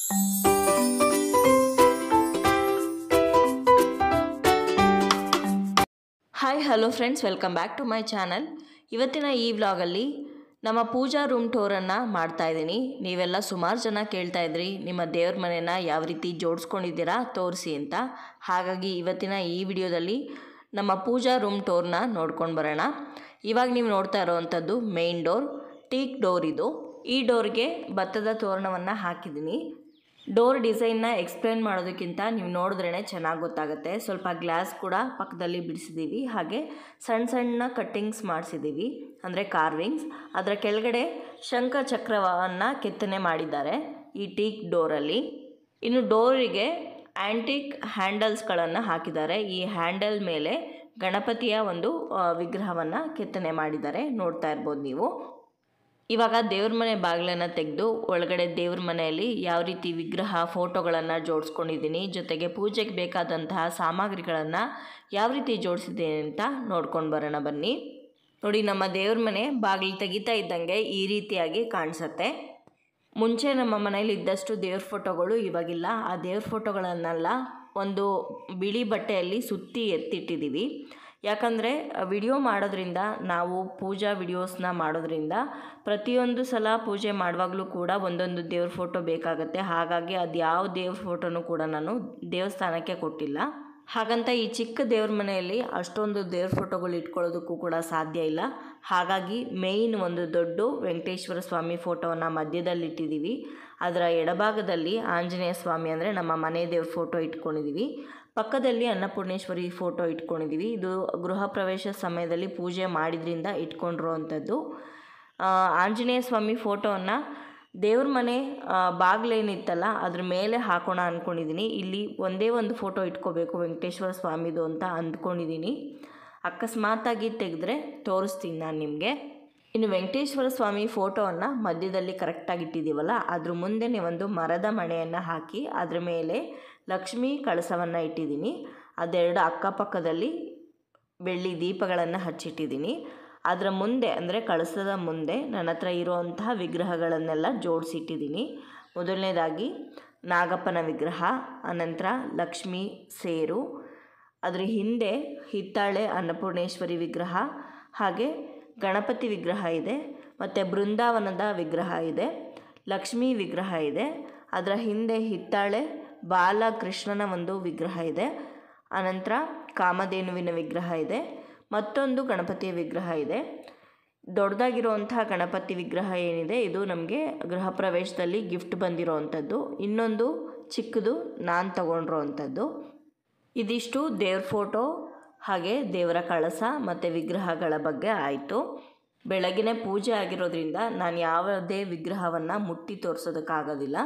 hi hello friends welcome back to my channel ಇವತ್ತಿನ ಈ ವ್ಲಾಗಲ್ಲಿ ನಮ್ಮ ಪೂಜಾ ರೂಮ್ ಟೂರನ್ನು ಮಾಡ್ತಾ ಇದ್ದೀನಿ ನೀವೆಲ್ಲ ಸುಮಾರು ಜನ ಕೇಳ್ತಾ ಇದ್ರಿ ನಿಮ್ಮ ದೇವ್ರ ಮನೆನ ಯಾವ ರೀತಿ ಜೋಡಿಸ್ಕೊಂಡಿದ್ದೀರಾ ತೋರಿಸಿ ಅಂತ ಹಾಗಾಗಿ ಇವತ್ತಿನ ಈ ವಿಡಿಯೋದಲ್ಲಿ ನಮ್ಮ ಪೂಜಾ ರೂಮ್ ಟೂರ್ನ ನೋಡ್ಕೊಂಡು ಬರೋಣ ಇವಾಗ ನೀವು ನೋಡ್ತಾ ಇರೋವಂಥದ್ದು ಮೇನ್ ಡೋರ್ ಟೀಕ್ ಡೋರ್ ಇದು ಈ ಡೋರ್ಗೆ ಭತ್ತದ ತೋರಣವನ್ನು ಹಾಕಿದ್ದೀನಿ ಡೋರ್ ಡಿಸೈನ್ನ ಎಕ್ಸ್ಪ್ಲೇನ್ ಮಾಡೋದಕ್ಕಿಂತ ನೀವು ನೋಡಿದ್ರೇ ಚೆನ್ನಾಗಿ ಗೊತ್ತಾಗುತ್ತೆ ಸ್ವಲ್ಪ ಗ್ಲಾಸ್ ಕೂಡ ಪಕ್ಕದಲ್ಲಿ ಬಿಡಿಸಿದ್ದೀವಿ ಹಾಗೆ ಸಣ್ಣ ಸಣ್ಣ ಕಟ್ಟಿಂಗ್ಸ್ ಮಾಡಿಸಿದ್ದೀವಿ ಅಂದರೆ ಕಾರ್ವಿಂಗ್ಸ್ ಅದರ ಕೆಳಗಡೆ ಶಂಖ ಚಕ್ರವನ್ನು ಕೆತ್ತನೆ ಮಾಡಿದ್ದಾರೆ ಈ ಟೀಕ್ ಡೋರಲ್ಲಿ ಇನ್ನು ಡೋರಿಗೆ ಆ್ಯಂಟಿಕ್ ಹ್ಯಾಂಡಲ್ಸ್ಗಳನ್ನು ಹಾಕಿದ್ದಾರೆ ಈ ಹ್ಯಾಂಡಲ್ ಮೇಲೆ ಗಣಪತಿಯ ಒಂದು ವಿಗ್ರಹವನ್ನು ಕೆತ್ತನೆ ಮಾಡಿದ್ದಾರೆ ನೋಡ್ತಾ ಇರ್ಬೋದು ನೀವು ಇವಾಗ ದೇವ್ರ ಮನೆ ಬಾಗಿಲನ್ನು ತೆಗೆದು ಒಳಗಡೆ ದೇವ್ರ ಮನೆಯಲ್ಲಿ ಯಾವ ರೀತಿ ವಿಗ್ರಹ ಫೋಟೋಗಳನ್ನು ಜೋಡಿಸ್ಕೊಂಡಿದ್ದೀನಿ ಜೊತೆಗೆ ಪೂಜೆಗೆ ಬೇಕಾದಂತಹ ಸಾಮಗ್ರಿಗಳನ್ನು ಯಾವ ರೀತಿ ಜೋಡಿಸಿದ್ದೀನಿ ಅಂತ ನೋಡ್ಕೊಂಡು ಬರೋಣ ಬನ್ನಿ ನೋಡಿ ನಮ್ಮ ದೇವ್ರ ಮನೆ ಬಾಗಿಲು ತೆಗಿತಾ ಇದ್ದಂಗೆ ಈ ರೀತಿಯಾಗಿ ಕಾಣಿಸುತ್ತೆ ಮುಂಚೆ ನಮ್ಮ ಮನೇಲಿ ಇದ್ದಷ್ಟು ದೇವ್ರ ಫೋಟೋಗಳು ಇವಾಗಿಲ್ಲ ಆ ದೇವ್ರ ಫೋಟೋಗಳನ್ನೆಲ್ಲ ಒಂದು ಬಿಳಿ ಬಟ್ಟೆಯಲ್ಲಿ ಸುತ್ತಿ ಎತ್ತಿಟ್ಟಿದ್ದೀವಿ ಯಾಕಂದರೆ ವಿಡಿಯೋ ಮಾಡೋದ್ರಿಂದ ನಾವು ಪೂಜಾ ವಿಡಿಯೋಸ್ನ ಮಾಡೋದ್ರಿಂದ ಪ್ರತಿಯೊಂದು ಸಲ ಪೂಜೆ ಮಾಡುವಾಗಲೂ ಕೂಡ ಒಂದೊಂದು ದೇವ್ರ ಫೋಟೋ ಬೇಕಾಗುತ್ತೆ ಹಾಗಾಗಿ ಅದು ಯಾವ ದೇವ್ರ ಫೋಟೋನೂ ಕೂಡ ನಾನು ದೇವಸ್ಥಾನಕ್ಕೆ ಕೊಟ್ಟಿಲ್ಲ ಹಾಗಂತ ಈ ಚಿಕ್ಕ ದೇವ್ರ ಮನೆಯಲ್ಲಿ ಅಷ್ಟೊಂದು ದೇವ್ರ ಫೋಟೋಗಳು ಇಟ್ಕೊಳ್ಳೋದಕ್ಕೂ ಕೂಡ ಸಾಧ್ಯ ಇಲ್ಲ ಹಾಗಾಗಿ ಮೇಯ್ನ್ ಒಂದು ದೊಡ್ಡ ವೆಂಕಟೇಶ್ವರ ಸ್ವಾಮಿ ಫೋಟೋವನ್ನು ಮಧ್ಯದಲ್ಲಿ ಇಟ್ಟಿದ್ದೀವಿ ಅದರ ಎಡಭಾಗದಲ್ಲಿ ಆಂಜನೇಯ ಸ್ವಾಮಿ ಅಂದರೆ ನಮ್ಮ ಮನೆ ದೇವ್ರ ಫೋಟೋ ಇಟ್ಕೊಂಡಿದ್ದೀವಿ ಪಕ್ಕದಲ್ಲಿ ಅನ್ನಪೂರ್ಣೇಶ್ವರಿ ಫೋಟೋ ಇಟ್ಕೊಂಡಿದ್ದೀವಿ ಇದು ಗೃಹ ಪ್ರವೇಶ ಸಮಯದಲ್ಲಿ ಪೂಜೆ ಮಾಡಿದ್ರಿಂದ ಇಟ್ಕೊಂಡಿರೋವಂಥದ್ದು ಆಂಜನೇಯ ಸ್ವಾಮಿ ಫೋಟೋವನ್ನು ದೇವ್ರ ಮನೆ ಬಾಗಿಲೇನಿತ್ತಲ್ಲ ಅದ್ರ ಮೇಲೆ ಹಾಕೋಣ ಅಂದ್ಕೊಂಡಿದ್ದೀನಿ ಇಲ್ಲಿ ಒಂದೇ ಒಂದು ಫೋಟೋ ಇಟ್ಕೋಬೇಕು ವೆಂಕಟೇಶ್ವರ ಸ್ವಾಮಿದು ಅಂತ ಅಂದ್ಕೊಂಡಿದ್ದೀನಿ ಅಕಸ್ಮಾತಾಗಿ ತೆಗೆದ್ರೆ ತೋರಿಸ್ತೀನಿ ನಾನು ನಿಮಗೆ ಇನ್ನು ವೆಂಕಟೇಶ್ವರ ಸ್ವಾಮಿ ಫೋಟೋವನ್ನು ಮಧ್ಯದಲ್ಲಿ ಕರೆಕ್ಟಾಗಿ ಇಟ್ಟಿದ್ದೀವಲ್ಲ ಅದ್ರ ಮುಂದೆನೇ ಒಂದು ಮರದ ಮಣೆಯನ್ನು ಹಾಕಿ ಅದ್ರ ಮೇಲೆ ಲಕ್ಷ್ಮೀ ಕಳಸವನ್ನು ಇಟ್ಟಿದ್ದೀನಿ ಅದೆರಡು ಅಕ್ಕಪಕ್ಕದಲ್ಲಿ ಬೆಳ್ಳಿ ದೀಪಗಳನ್ನು ಹಚ್ಚಿಟ್ಟಿದ್ದೀನಿ ಅದರ ಮುಂದೆ ಅಂದರೆ ಕಳಸದ ಮುಂದೆ ನನ್ನ ಹತ್ರ ಇರುವಂತಹ ವಿಗ್ರಹಗಳನ್ನೆಲ್ಲ ಜೋಡಿಸಿಟ್ಟಿದ್ದೀನಿ ಮೊದಲನೇದಾಗಿ ನಾಗಪ್ಪನ ವಿಗ್ರಹ ಅನಂತರ ಲಕ್ಷ್ಮೀ ಸೇರು ಅದರ ಹಿಂದೆ ಹಿತ್ತಾಳೆ ಅನ್ನಪೂರ್ಣೇಶ್ವರಿ ವಿಗ್ರಹ ಹಾಗೆ ಗಣಪತಿ ವಿಗ್ರಹ ಇದೆ ಮತ್ತು ಬೃಂದಾವನದ ವಿಗ್ರಹ ಇದೆ ಲಕ್ಷ್ಮೀ ವಿಗ್ರಹ ಇದೆ ಅದರ ಹಿಂದೆ ಹಿತ್ತಾಳೆ ಬಾಲಕೃಷ್ಣನ ಒಂದು ವಿಗ್ರಹ ಇದೆ ಅನಂತರ ಕಾಮಧೇನುವಿನ ವಿಗ್ರಹ ಇದೆ ಮತ್ತೊಂದು ಗಣಪತಿಯ ವಿಗ್ರಹ ಇದೆ ದೊಡ್ಡದಾಗಿರುವಂತಹ ಗಣಪತಿ ವಿಗ್ರಹ ಏನಿದೆ ಇದು ನಮಗೆ ಗೃಹ ಪ್ರವೇಶದಲ್ಲಿ ಗಿಫ್ಟ್ ಬಂದಿರೋವಂಥದ್ದು ಇನ್ನೊಂದು ಚಿಕ್ಕದು ನಾನು ತಗೊಂಡಿರೋವಂಥದ್ದು ಇದಿಷ್ಟು ದೇವ್ರ ಫೋಟೋ ಹಾಗೆ ದೇವರ ಕಳಸ ಮತ್ತು ವಿಗ್ರಹಗಳ ಬಗ್ಗೆ ಆಯಿತು ಬೆಳಗಿನ ಪೂಜೆ ಆಗಿರೋದ್ರಿಂದ ನಾನು ಯಾವುದೇ ವಿಗ್ರಹವನ್ನು ಮುಟ್ಟಿ ತೋರಿಸೋದಕ್ಕಾಗೋದಿಲ್ಲ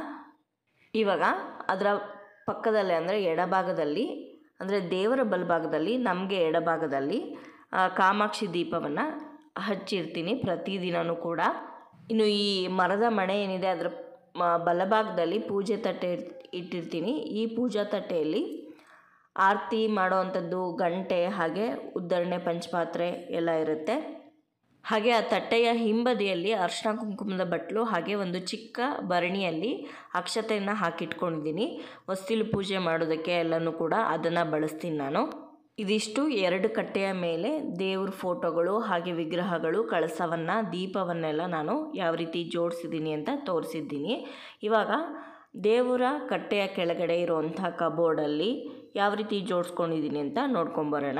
ಇವಾಗ ಅದರ ಪಕ್ಕದಲ್ಲೇ ಅಂದರೆ ಎಡಭಾಗದಲ್ಲಿ ಅಂದರೆ ದೇವರ ಬಲಭಾಗದಲ್ಲಿ ನಮಗೆ ಎಡಭಾಗದಲ್ಲಿ ಕಾಮಾಕ್ಷಿ ದೀಪವನ್ನು ಹಚ್ಚಿರ್ತೀನಿ ಪ್ರತಿದಿನವೂ ಕೂಡ ಇನ್ನು ಈ ಮರದ ಮಣೆ ಏನಿದೆ ಅದರ ಬಲಭಾಗದಲ್ಲಿ ಪೂಜೆ ತಟ್ಟೆ ಇಟ್ಟಿರ್ತೀನಿ ಈ ಪೂಜಾ ತಟ್ಟೆಯಲ್ಲಿ ಆರತಿ ಮಾಡೋವಂಥದ್ದು ಗಂಟೆ ಹಾಗೆ ಉದ್ದರಣೆ ಪಂಚಪಾತ್ರೆ ಎಲ್ಲ ಇರುತ್ತೆ ಹಾಗೆ ಆ ತಟ್ಟೆಯ ಹಿಂಬದಿಯಲ್ಲಿ ಅರ್ಶಿನ ಕುಂಕುಮದ ಬಟ್ಲು ಹಾಗೆ ಒಂದು ಚಿಕ್ಕ ಭರಣಿಯಲ್ಲಿ ಅಕ್ಷತೆಯನ್ನು ಹಾಕಿಟ್ಕೊಂಡಿದ್ದೀನಿ ಹೊಸ್ತಿಲು ಪೂಜೆ ಮಾಡೋದಕ್ಕೆ ಎಲ್ಲನೂ ಕೂಡ ಅದನ್ನು ಬಳಸ್ತೀನಿ ನಾನು ಇದಿಷ್ಟು ಎರಡು ಕಟ್ಟೆಯ ಮೇಲೆ ದೇವ್ರ ಫೋಟೋಗಳು ಹಾಗೆ ವಿಗ್ರಹಗಳು ಕಳಸವನ್ನು ದೀಪವನ್ನೆಲ್ಲ ನಾನು ಯಾವ ರೀತಿ ಜೋಡಿಸಿದ್ದೀನಿ ಅಂತ ತೋರಿಸಿದ್ದೀನಿ ಇವಾಗ ದೇವರ ಕಟ್ಟೆಯ ಕೆಳಗಡೆ ಇರುವಂಥ ಕಬೋರ್ಡಲ್ಲಿ ಯಾವ ರೀತಿ ಜೋಡಿಸ್ಕೊಂಡಿದ್ದೀನಿ ಅಂತ ನೋಡ್ಕೊಂಬರೋಣ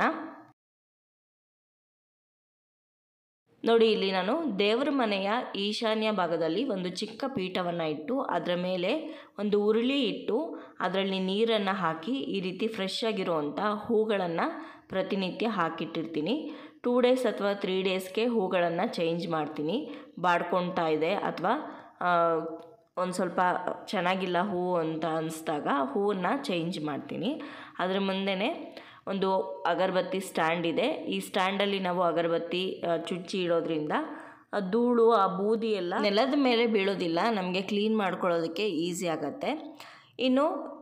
ನೋಡಿ ಇಲ್ಲಿ ನಾನು ದೇವರ ಮನೆಯ ಈಶಾನ್ಯ ಭಾಗದಲ್ಲಿ ಒಂದು ಚಿಕ್ಕ ಪೀಠವನ್ನು ಇಟ್ಟು ಅದರ ಮೇಲೆ ಒಂದು ಉರುಳಿ ಇಟ್ಟು ಅದರಲ್ಲಿ ನೀರನ್ನು ಹಾಕಿ ಈ ರೀತಿ ಫ್ರೆಶ್ ಆಗಿರುವಂಥ ಹೂಗಳನ್ನು ಪ್ರತಿನಿತ್ಯ ಹಾಕಿಟ್ಟಿರ್ತೀನಿ ಟೂ ಡೇಸ್ ಅಥವಾ ತ್ರೀ ಡೇಸ್ಗೆ ಹೂಗಳನ್ನು ಚೇಂಜ್ ಮಾಡ್ತೀನಿ ಬಾಡ್ಕೊಳ್ತಾ ಇದೆ ಅಥವಾ ಒಂದು ಸ್ವಲ್ಪ ಚೆನ್ನಾಗಿಲ್ಲ ಹೂವು ಅಂತ ಅನಿಸ್ದಾಗ ಹೂವನ್ನು ಚೇಂಜ್ ಮಾಡ್ತೀನಿ ಅದರ ಮುಂದೆನೇ ಒಂದು ಅಗರಬತ್ತಿ ಸ್ಟ್ಯಾಂಡ್ ಇದೆ ಈ ಸ್ಟ್ಯಾಂಡಲ್ಲಿ ನಾವು ಅಗರಬತ್ತಿ ಚುಚ್ಚಿ ಇಡೋದ್ರಿಂದ ಧೂಳು ಆ ಬೂದಿ ಎಲ್ಲ ನೆಲದ ಮೇಲೆ ಬೀಳೋದಿಲ್ಲ ನಮಗೆ ಕ್ಲೀನ್ ಮಾಡ್ಕೊಳ್ಳೋದಕ್ಕೆ ಈಸಿ ಆಗುತ್ತೆ ಇನ್ನು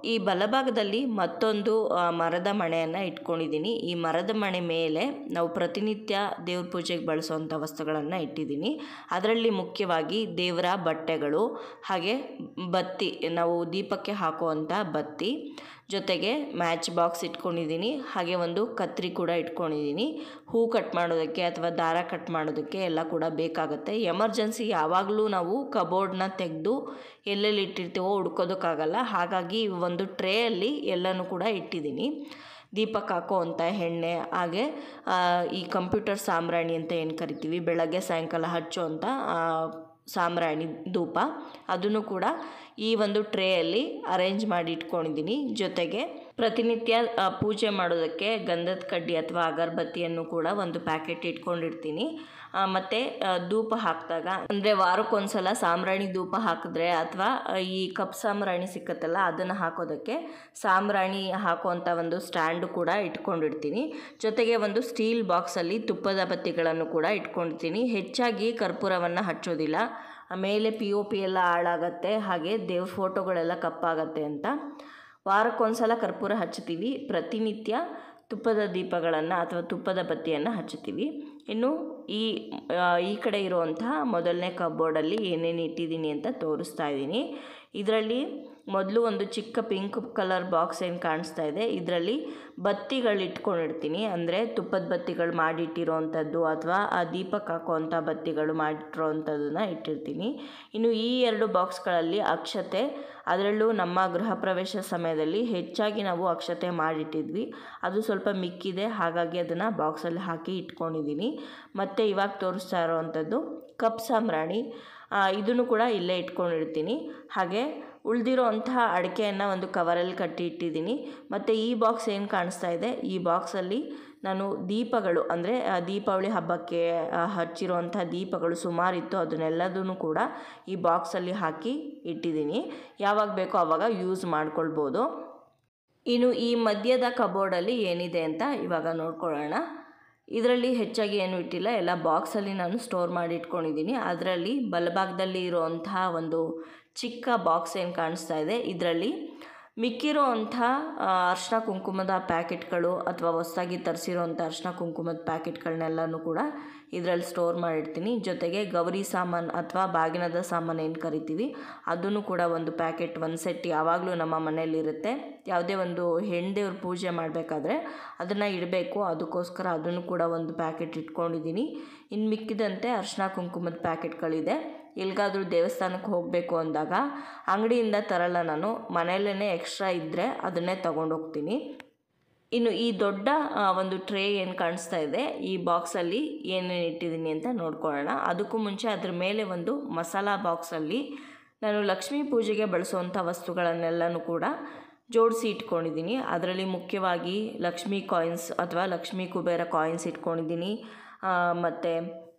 ಈ ಬಲಭಾಗದಲ್ಲಿ ಮತ್ತೊಂದು ಆ, ಮರದ ಮಣೆಯನ್ನು ಇಟ್ಕೊಂಡಿದ್ದೀನಿ ಈ ಮರದ ಮಣೆ ಮೇಲೆ ನಾವು ಪ್ರತಿನಿತ್ಯ ದೇವ್ರ ಪೂಜೆಗೆ ಬಳಸುವಂಥ ವಸ್ತುಗಳನ್ನು ಇಟ್ಟಿದ್ದೀನಿ ಅದರಲ್ಲಿ ಮುಖ್ಯವಾಗಿ ದೇವರ ಬಟ್ಟೆಗಳು ಹಾಗೆ ಬತ್ತಿ ನಾವು ದೀಪಕ್ಕೆ ಹಾಕುವಂಥ ಬತ್ತಿ ಜೊತೆಗೆ ಮ್ಯಾಚ್ ಬಾಕ್ಸ್ ಇಟ್ಕೊಂಡಿದ್ದೀನಿ ಹಾಗೆ ಒಂದು ಕತ್ರಿ ಕೂಡ ಇಟ್ಕೊಂಡಿದ್ದೀನಿ ಹೂ ಕಟ್ ಮಾಡೋದಕ್ಕೆ ಅಥವಾ ದಾರ ಕಟ್ ಮಾಡೋದಕ್ಕೆ ಎಲ್ಲ ಕೂಡ ಬೇಕಾಗುತ್ತೆ ಎಮರ್ಜೆನ್ಸಿ ಯಾವಾಗಲೂ ನಾವು ಕಬೋರ್ಡ್ನ ತೆಗೆದು ಎಲ್ಲೆಲ್ಲಿ ಇಟ್ಟಿರ್ತೀವೋ ಹುಡ್ಕೋದಕ್ಕಾಗಲ್ಲ ಹಾಗಾಗಿ ಒಂದು ಟ್ರೇಯಲ್ಲಿ ಎಲ್ಲನೂ ಕೂಡ ಇಟ್ಟಿದ್ದೀನಿ ದೀಪಕ್ಕೆ ಹಾಕೋವಂಥ ಎಣ್ಣೆ ಹಾಗೆ ಆ, ಈ ಕಂಪ್ಯೂಟರ್ ಸಾಂಬ್ರಾಣಿ ಅಂತ ಏನು ಕರಿತೀವಿ ಬೆಳಗ್ಗೆ ಸಾಯಂಕಾಲ ಹಚ್ಚುವಂಥ ಆ, ಸಾಂಬ್ರಾಣಿ ಧೂಪ ಅದನ್ನು ಕೂಡ ಈ ಒಂದು ಟ್ರೇಯಲ್ಲಿ ಅರೇಂಜ್ ಮಾಡಿ ಇಟ್ಕೊಂಡಿದ್ದೀನಿ ಜೊತೆಗೆ ಪ್ರತಿನಿತ್ಯ ಆ, ಪೂಜೆ ಮಾಡೋದಕ್ಕೆ ಗಂಧದ ಕಡ್ಡಿ ಅಥವಾ ಅಗರಬತ್ತಿಯನ್ನು ಕೂಡ ಒಂದು ಪ್ಯಾಕೆಟ್ ಇಟ್ಕೊಂಡಿರ್ತೀನಿ ಆ, ಮತ್ತೆ ಆ, ಧೂಪ ಹಾಕಿದಾಗ ಅಂದರೆ ವಾರಕ್ಕೊಂದ್ಸಲ ಸಾಂಬ್ರಾಣಿ ಧೂಪ ಹಾಕಿದ್ರೆ ಅಥವಾ ಈ ಕಪ್ ಸಾಂಬ್ರಾಣಿ ಸಿಕ್ಕತ್ತಲ್ಲ ಅದನ್ನು ಹಾಕೋದಕ್ಕೆ ಸಾಂಬ್ರಾಣಿ ಹಾಕುವಂಥ ಒಂದು ಸ್ಟ್ಯಾಂಡು ಕೂಡ ಇಟ್ಕೊಂಡಿರ್ತೀನಿ ಜೊತೆಗೆ ಒಂದು ಸ್ಟೀಲ್ ಬಾಕ್ಸಲ್ಲಿ ತುಪ್ಪದ ಬತ್ತಿಗಳನ್ನು ಕೂಡ ಇಟ್ಕೊಂಡಿರ್ತೀನಿ ಹೆಚ್ಚಾಗಿ ಕರ್ಪೂರವನ್ನು ಹಚ್ಚೋದಿಲ್ಲ ಆಮೇಲೆ ಪಿ ಒ ಪಿ ಎಲ್ಲ ಹಾಳಾಗತ್ತೆ ಹಾಗೆ ದೇವ್ರ ಫೋಟೋಗಳೆಲ್ಲ ಕಪ್ಪಾಗತ್ತೆ ಅಂತ ವಾರಕ್ಕೊಂದ್ಸಲ ಕರ್ಪೂರ ಹಚ್ತೀವಿ ಪ್ರತಿನಿತ್ಯ ತುಪ್ಪದ ದೀಪಗಳನ್ನು ಅಥವಾ ತುಪ್ಪದ ಬತ್ತಿಯನ್ನು ಹಚ್ಚುತ್ತೀವಿ ಇನ್ನು ಈ ಆ, ಈ ಕಡೆ ಇರುವಂತಹ ಮೊದಲನೇ ಕಬೋರ್ಡಲ್ಲಿ ಏನೇನು ಇಟ್ಟಿದ್ದೀನಿ ಅಂತ ತೋರಿಸ್ತಾ ಇದ್ದೀನಿ ಇದರಲ್ಲಿ ಮೊದಲು ಒಂದು ಚಿಕ್ಕ ಪಿಂಕ್ ಕಲರ್ ಬಾಕ್ಸ್ ಏನು ಕಾಣಿಸ್ತಾ ಇದೆ ಇದರಲ್ಲಿ ಬತ್ತಿಗಳು ಇಟ್ಕೊಂಡಿರ್ತೀನಿ ಅಂದರೆ ತುಪ್ಪದ ಬತ್ತಿಗಳು ಮಾಡಿಟ್ಟಿರೋವಂಥದ್ದು ಅಥವಾ ಆ ದೀಪಕ್ಕೆ ಹಾಕುವಂಥ ಬತ್ತಿಗಳು ಮಾಡಿಟ್ಟಿರೋವಂಥದ್ದನ್ನ ಇಟ್ಟಿರ್ತೀನಿ ಇನ್ನು ಈ ಎರಡು ಬಾಕ್ಸ್ಗಳಲ್ಲಿ ಅಕ್ಷತೆ ಅದರಲ್ಲೂ ನಮ್ಮ ಗೃಹ ಪ್ರವೇಶ ಸಮಯದಲ್ಲಿ ಹೆಚ್ಚಾಗಿ ನಾವು ಅಕ್ಷತೆ ಮಾಡಿಟ್ಟಿದ್ವಿ ಅದು ಸ್ವಲ್ಪ ಮಿಕ್ಕಿದೆ ಹಾಗಾಗಿ ಅದನ್ನು ಬಾಕ್ಸಲ್ಲಿ ಹಾಕಿ ಇಟ್ಕೊಂಡಿದ್ದೀನಿ ಮತ್ತು ಇವಾಗ ತೋರಿಸ್ತಾ ಇರೋವಂಥದ್ದು ಕಪ್ ಸಾಂಬ್ರಾಣಿ ಇದನ್ನು ಕೂಡ ಇಲ್ಲೇ ಇಟ್ಕೊಂಡಿರ್ತೀನಿ ಹಾಗೆ ಉಳಿದಿರೋ ಅಂತಹ ಅಡಿಕೆಯನ್ನು ಒಂದು ಕವರಲ್ಲಿ ಕಟ್ಟಿ ಇಟ್ಟಿದ್ದೀನಿ ಮತ್ತು ಈ ಬಾಕ್ಸ್ ಏನು ಕಾಣಿಸ್ತಾ ಇದೆ ಈ ಬಾಕ್ಸಲ್ಲಿ ನಾನು ದೀಪಗಳು ಅಂದರೆ ದೀಪಾವಳಿ ಹಬ್ಬಕ್ಕೆ ಆ, ಹಚ್ಚಿರುವಂಥ ದೀಪಗಳು ಸುಮಾರಿತ್ತು ಅದನ್ನೆಲ್ಲದನ್ನು ಕೂಡ ಈ ಬಾಕ್ಸಲ್ಲಿ ಹಾಕಿ ಇಟ್ಟಿದ್ದೀನಿ ಯಾವಾಗ ಬೇಕೋ ಆವಾಗ ಯೂಸ್ ಮಾಡ್ಕೊಳ್ಬೋದು ಇನ್ನು ಈ ಮಧ್ಯದ ಕಬೋರ್ಡಲ್ಲಿ ಏನಿದೆ ಅಂತ ಇವಾಗ ನೋಡ್ಕೊಳ್ಳೋಣ ಇದರಲ್ಲಿ ಹೆಚ್ಚಾಗಿ ಏನು ಇಟ್ಟಿಲ್ಲ ಎಲ್ಲ ಬಾಕ್ಸಲ್ಲಿ ನಾನು ಸ್ಟೋರ್ ಮಾಡಿ ಇಟ್ಕೊಂಡಿದ್ದೀನಿ ಅದರಲ್ಲಿ ಬಲಭಾಗದಲ್ಲಿ ಇರುವಂತಹ ಒಂದು ಚಿಕ್ಕ ಬಾಕ್ಸ್ ಏನು ಕಾಣಿಸ್ತಾ ಇದೆ ಇದರಲ್ಲಿ ಮಿಕ್ಕಿರೋ ಅಂಥ ಅರ್ಶಿನ ಕುಂಕುಮದ ಪ್ಯಾಕೆಟ್ಗಳು ಅಥವಾ ಹೊಸದಾಗಿ ತರಿಸಿರೋಂಥ ಅರ್ಶಿನ ಕುಂಕುಮದ ಪ್ಯಾಕೆಟ್ಗಳನ್ನೆಲ್ಲನೂ ಕೂಡ ಇದರಲ್ಲಿ ಸ್ಟೋರ್ ಮಾಡಿರ್ತೀನಿ ಜೊತೆಗೆ ಗೌರಿ ಸಾಮಾನು ಅಥವಾ ಬಾಗಿನದ ಸಾಮಾನು ಏನು ಕರಿತೀವಿ ಅದನ್ನು ಕೂಡ ಒಂದು ಪ್ಯಾಕೆಟ್ ಒಂದು ಸೆಟ್ ಯಾವಾಗಲೂ ನಮ್ಮ ಮನೆಯಲ್ಲಿರುತ್ತೆ ಯಾವುದೇ ಒಂದು ಹೆಣ್ದೇವ್ರ ಪೂಜೆ ಮಾಡಬೇಕಾದ್ರೆ ಅದನ್ನು ಇಡಬೇಕು ಅದಕ್ಕೋಸ್ಕರ ಅದನ್ನು ಕೂಡ ಒಂದು ಪ್ಯಾಕೆಟ್ ಇಟ್ಕೊಂಡಿದ್ದೀನಿ ಇನ್ನು ಮಿಕ್ಕಿದಂತೆ ಅರ್ಶಿನ ಕುಂಕುಮದ ಪ್ಯಾಕೆಟ್ಗಳಿದೆ ಎಲ್ಲಿಗಾದ್ರೂ ದೇವಸ್ಥಾನಕ್ಕೆ ಹೋಗಬೇಕು ಅಂದಾಗ ಅಂಗಡಿಯಿಂದ ತರಲ್ಲ ನಾನು ಮನೆಯಲ್ಲೇ ಎಕ್ಸ್ಟ್ರಾ ಇದ್ದರೆ ಅದನ್ನೇ ತಗೊಂಡೋಗ್ತೀನಿ ಇನ್ನು ಈ ದೊಡ್ಡ ಆ, ಒಂದು ಟ್ರೇ ಏನು ಕಾಣಿಸ್ತಾ ಇದೆ ಈ ಬಾಕ್ಸಲ್ಲಿ ಏನೇನು ಇಟ್ಟಿದ್ದೀನಿ ಅಂತ ನೋಡ್ಕೊಳ್ಳೋಣ ಅದಕ್ಕೂ ಮುಂಚೆ ಅದ್ರ ಮೇಲೆ ಒಂದು ಮಸಾಲ ಬಾಕ್ಸಲ್ಲಿ ನಾನು ಲಕ್ಷ್ಮೀ ಪೂಜೆಗೆ ಬಳಸುವಂಥ ವಸ್ತುಗಳನ್ನೆಲ್ಲನೂ ಕೂಡ ಜೋಡಿಸಿ ಇಟ್ಕೊಂಡಿದ್ದೀನಿ ಅದರಲ್ಲಿ ಮುಖ್ಯವಾಗಿ ಲಕ್ಷ್ಮೀ ಕಾಯಿನ್ಸ್ ಅಥವಾ ಲಕ್ಷ್ಮೀ ಕುಬೇರ ಕಾಯಿನ್ಸ್ ಇಟ್ಕೊಂಡಿದ್ದೀನಿ ಮತ್ತು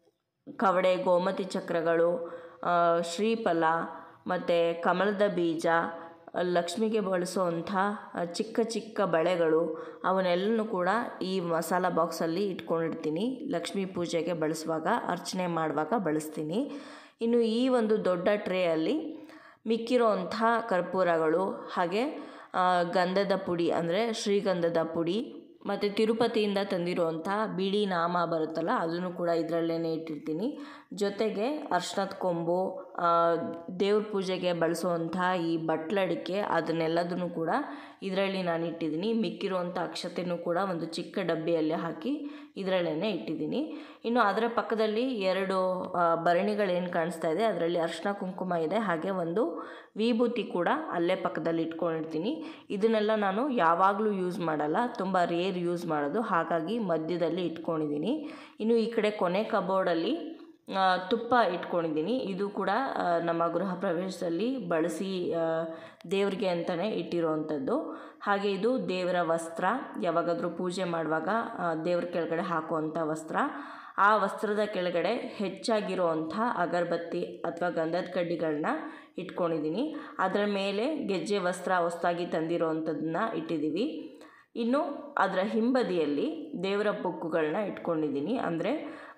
ಕವಡೆ ಗೋಮತಿ ಚಕ್ರಗಳು ಆ, ಶ್ರೀಫಲ ಮತ್ತು ಕಮಲದ ಬೀಜ ಲಕ್ಷ್ಮಿಗೆ ಬಳಸುವಂಥ ಚಿಕ್ಕ ಚಿಕ್ಕ ಬಳೆಗಳು ಅವನ್ನೆಲ್ಲನೂ ಕೂಡ ಈ ಮಸಾಲ ಬಾಕ್ಸಲ್ಲಿ ಇಟ್ಕೊಂಡಿರ್ತೀನಿ ಲಕ್ಷ್ಮೀ ಪೂಜೆಗೆ ಬಳಸುವಾಗ ಅರ್ಚನೆ ಮಾಡುವಾಗ ಬಳಸ್ತೀನಿ ಇನ್ನು ಈ ಒಂದು ದೊಡ್ಡ ಟ್ರೇಯಲ್ಲಿ ಮಿಕ್ಕಿರೋಂಥ ಕರ್ಪೂರಗಳು ಹಾಗೆ ಆ, ಗಂಧದ ಪುಡಿ ಅಂದರೆ ಶ್ರೀಗಂಧದ ಪುಡಿ ಮತ್ತು ತಿರುಪತಿಯಿಂದ ತಂದಿರುವಂಥ ಬಿಳಿ ನಾಮ ಬರುತ್ತಲ್ಲ ಅದನ್ನು ಕೂಡ ಇದರಲ್ಲೇ ಇಟ್ಟಿರ್ತೀನಿ ಜೊತೆಗೆ ಅರ್ಶಿನದ ಕೊಂಬು ಆ, ದೇವ್ರ ಪೂಜೆಗೆ ಬಳಸುವಂಥ ಈ ಬಟ್ಲಡಿಕೆ ಅದನ್ನೆಲ್ಲದನ್ನು ಕೂಡ ಇದರಲ್ಲಿ ನಾನು ಇಟ್ಟಿದ್ದೀನಿ ಮಿಕ್ಕಿರುವಂಥ ಅಕ್ಷತೆನೂ ಕೂಡ ಒಂದು ಚಿಕ್ಕ ಡಬ್ಬಿಯಲ್ಲಿ ಹಾಕಿ ಇದರಲ್ಲೇ ಇಟ್ಟಿದ್ದೀನಿ ಇನ್ನು ಅದರ ಪಕ್ಕದಲ್ಲಿ ಎರಡು ಆ, ಭರಣಿಗಳೇನು ಕಾಣಿಸ್ತಾ ಇದೆ ಅದರಲ್ಲಿ ಅರ್ಶಿನ ಕುಂಕುಮ ಇದೆ ಹಾಗೆ ಒಂದು ವಿಭೂತಿ ಕೂಡ ಅಲ್ಲೇ ಪಕ್ಕದಲ್ಲಿ ಇಟ್ಕೊಂಡಿರ್ತೀನಿ ಇದನ್ನೆಲ್ಲ ನಾನು ಯಾವಾಗಲೂ ಯೂಸ್ ಮಾಡಲ್ಲ ತುಂಬ ರೇರ್ ಯೂಸ್ ಮಾಡೋದು ಹಾಗಾಗಿ ಮಧ್ಯದಲ್ಲಿ ಇಟ್ಕೊಂಡಿದ್ದೀನಿ ಇನ್ನು ಈ ಕಡೆ ಕೊನೆ ಕಬೋರ್ಡಲ್ಲಿ ಆ, ತುಪ್ಪ ಇಟ್ಕೊಂಡಿದ್ದೀನಿ ಇದು ಕೂಡ ಆ, ನಮ್ಮ ಗೃಹ ಪ್ರವೇಶದಲ್ಲಿ ಬಳಸಿ ಆ, ದೇವ್ರಿಗೆ ಅಂತಲೇ ಇಟ್ಟಿರೋವಂಥದ್ದು ಹಾಗೆ ಇದು ದೇವರ ವಸ್ತ್ರ ಯಾವಾಗಾದರೂ ಪೂಜೆ ಮಾಡುವಾಗ ಆ, ದೇವ್ರ ಕೆಳಗಡೆ ಹಾಕುವಂಥ ವಸ್ತ್ರ ಆ ವಸ್ತ್ರದ ಕೆಳಗಡೆ ಹೆಚ್ಚಾಗಿರುವಂಥ ಅಗರಬತ್ತಿ ಅಥವಾ ಗಂಧದ ಕಡ್ಡಿಗಳನ್ನ ಇಟ್ಕೊಂಡಿದ್ದೀನಿ ಅದರ ಮೇಲೆ ಗೆಜ್ಜೆ ವಸ್ತ್ರ ಹೊಸದಾಗಿ ತಂದಿರೋವಂಥದ್ದನ್ನ ಇಟ್ಟಿದ್ದೀವಿ ಇನ್ನು ಅದರ ಹಿಂಬದಿಯಲ್ಲಿ ದೇವರ ಬುಕ್ಕುಗಳನ್ನ ಇಟ್ಕೊಂಡಿದ್ದೀನಿ ಅಂದರೆ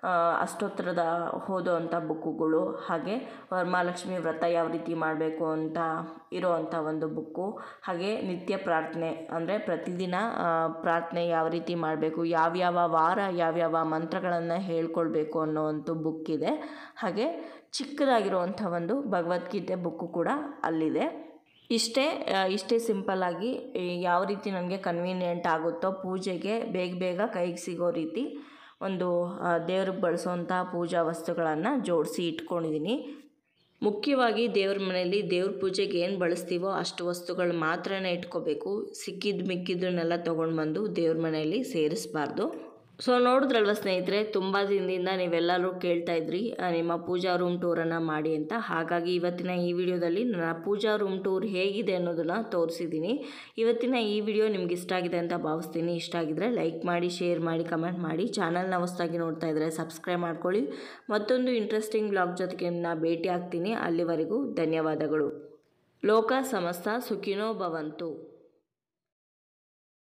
ಅಷ್ಟೋತ್ತರದ ಓದೋವಂಥ ಬುಕ್ಕುಗಳು ಹಾಗೆ ವರಮಹಾಲಕ್ಷ್ಮಿ ವ್ರತ ಯಾವ ರೀತಿ ಮಾಡಬೇಕು ಅಂತ ಇರೋವಂಥ ಒಂದು ಬುಕ್ಕು ಹಾಗೆ ನಿತ್ಯ ಪ್ರಾರ್ಥನೆ ಅಂದರೆ ಪ್ರತಿದಿನ ಆ, ಪ್ರಾರ್ಥನೆ ಯಾವ ರೀತಿ ಮಾಡಬೇಕು ಯಾವ್ಯಾವ ವಾರ ಯಾವ್ಯಾವ ಮಂತ್ರಗಳನ್ನು ಹೇಳ್ಕೊಳ್ಬೇಕು ಅನ್ನೋವಂಥ ಬುಕ್ ಇದೆ ಹಾಗೆ ಚಿಕ್ಕದಾಗಿರುವಂಥ ಒಂದು ಭಗವದ್ಗೀತೆ ಬುಕ್ಕು ಕೂಡ ಅಲ್ಲಿದೆ ಇಷ್ಟೇ ಆ, ಇಷ್ಟೇ ಸಿಂಪಲ್ಲಾಗಿ ಈ ಯಾವ ರೀತಿ ನನಗೆ ಕನ್ವೀನಿಯೆಂಟ್ ಆಗುತ್ತೋ ಪೂಜೆಗೆ ಬೇಗ ಬೇಗ ಕೈಗೆ ಸಿಗೋ ರೀತಿ ಒಂದು ಆ, ದೇವ್ರಿಗೆ ಬಳಸೋವಂಥ ಪೂಜಾ ವಸ್ತುಗಳನ್ನು ಜೋಡಿಸಿ ಇಟ್ಕೊಂಡಿದ್ದೀನಿ ಮುಖ್ಯವಾಗಿ ದೇವ್ರ ಮನೆಯಲ್ಲಿ ದೇವ್ರ ಪೂಜೆಗೆ ಏನು ಬಳಸ್ತೀವೋ ಅಷ್ಟು ವಸ್ತುಗಳು ಮಾತ್ರನೇ ಇಟ್ಕೋಬೇಕು ಸಿಕ್ಕಿದ್ದು ಮಿಕ್ಕಿದ್ದನ್ನೆಲ್ಲ ತೊಗೊಂಡು ಬಂದು ದೇವ್ರ ಮನೆಯಲ್ಲಿ ಸೇರಿಸಬಾರ್ದು ಸೊ ನೋಡಿದ್ರಲ್ವ ಸ್ನೇಹಿತರೆ ತುಂಬ ದಿನದಿಂದ ನೀವೆಲ್ಲರೂ ಕೇಳ್ತಾ ಇದ್ರಿ ಆ, ನಿಮ್ಮ ಪೂಜಾ ರೂಮ್ ಟೂರನ್ನು ಮಾಡಿ ಅಂತ ಹಾಗಾಗಿ ಇವತ್ತಿನ ಈ ವಿಡಿಯೋದಲ್ಲಿ ನನ್ನ ಪೂಜಾ ರೂಮ್ ಟೂರ್ ಹೇಗಿದೆ ಅನ್ನೋದನ್ನು ತೋರಿಸಿದ್ದೀನಿ ಇವತ್ತಿನ ಈ ವಿಡಿಯೋ ನಿಮ್ಗೆ ಇಷ್ಟ ಆಗಿದೆ ಅಂತ ಭಾವಿಸ್ತೀನಿ ಇಷ್ಟ ಆಗಿದ್ರೆ ಲೈಕ್ ಮಾಡಿ ಶೇರ್ ಮಾಡಿ ಕಮೆಂಟ್ ಮಾಡಿ ಚಾನಲ್ನ ಹೊಸದಾಗಿ ನೋಡ್ತಾ ಇದ್ದರೆ ಸಬ್ಸ್ಕ್ರೈಬ್ ಮಾಡ್ಕೊಳ್ಳಿ ಮತ್ತೊಂದು ಇಂಟ್ರೆಸ್ಟಿಂಗ್ ಬ್ಲಾಗ್ ಜೊತೆಗೆ ನಾನು ಭೇಟಿ ಆಗ್ತೀನಿ ಅಲ್ಲಿವರೆಗೂ ಧನ್ಯವಾದಗಳು ಲೋಕ ಸಮಸ್ತ ಸುಖಿನೋ ಭವಂತು